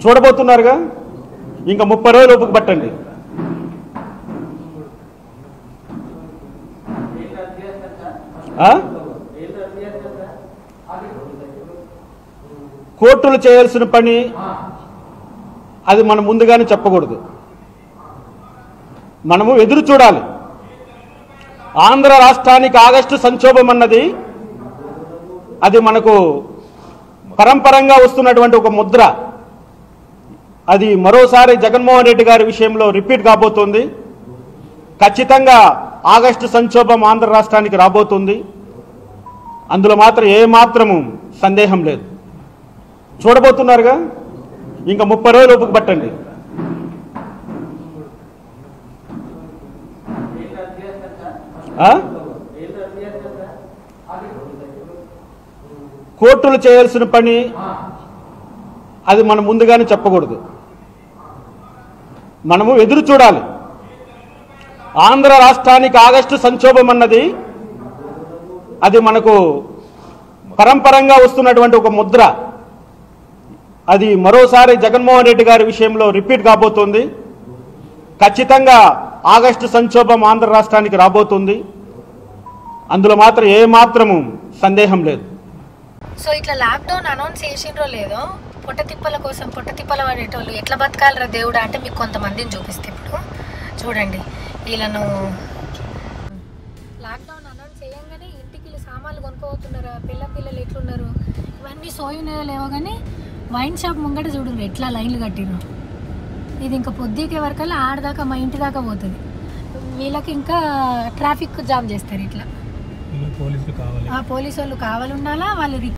చూడబోతున్నారుగా ఇంకా ముప్పై రోజులు ఓపిక పట్టండి ఆ? కోర్టులు చేయాల్సిన పని అది మనం ముందుగానే చెప్పకూడదు మనము ఎదురు చూడాలి ఆంధ్ర రాష్ట్రానికి ఆగస్టు సంక్షోభం అన్నది అది మనకు పరంపరంగా వస్తున్నటువంటి ఒక ముద్ర అది మరోసారి జగన్మోహన్ రెడ్డి గారి విషయంలో రిపీట్ కాబోతోంది ఖచ్చితంగా ఆగస్టు సంక్షోభం ఆంధ్ర రాష్ట్రానికి రాబోతుంది అందులో మాత్రం ఏ మాత్రము సందేహం లేదు చూడబోతున్నారుగా ఇంకా ముప్పై రోజులు ఓపిక పట్టండి ఆ? కోర్టులు చేయాల్సిన పని అది మనం ముందుగానే చెప్పకూడదు మనము ఎదురు చూడాలి ఆంధ్ర రాష్ట్రానికి ఆగస్టు సంక్షోభం అన్నది అది మనకు పరంపరంగా వస్తున్నటువంటి ఒక ముద్ర అది మరోసారి జగన్మోహన్ రెడ్డి గారి విషయంలో రిపీట్ కాబోతోంది ఖచ్చితంగా ఆగస్టు సంక్షోభం ఆంధ్ర రాష్ట్రానికి రాబోతుంది అందులో మాత్రం ఏ మాత్రము సందేహం లేదు సో ఇట్లా లాక్డౌన్ అనౌన్స్ చేసిండ్రో లేదో పొట్ట తిప్పల కోసం పొట్ట తిప్పల పడేటోళ్ళు ఎట్లా బతకాలరా దేవుడా అంటే మీకు కొంతమందిని చూపిస్తే ఇప్పుడు చూడండి వీళ్ళను లాక్డౌన్ అనౌన్స్ చేయంగానే ఇంటికి వీళ్ళు సామాన్లు కొనుక్కోతున్నారా పిల్ల పిల్లలు ఎట్లున్నారు ఇవన్నీ సోయినాయో లేవో కానీ వైన్ షాప్ ముంగట చూడండి ఎట్లా లైన్లు కట్టిరు ఇది ఇంకా పొద్దుకే వరకల్లా ఆడదాకా మా ఇంటి దాకా పోతుంది వీళ్ళకి ఇంకా ట్రాఫిక్ జామ్ చేస్తారు ఇట్లా పోలీసులు కావాలి ఆ పోలీసు వాళ్ళు కావాలి ఉండాలా వాళ్ళు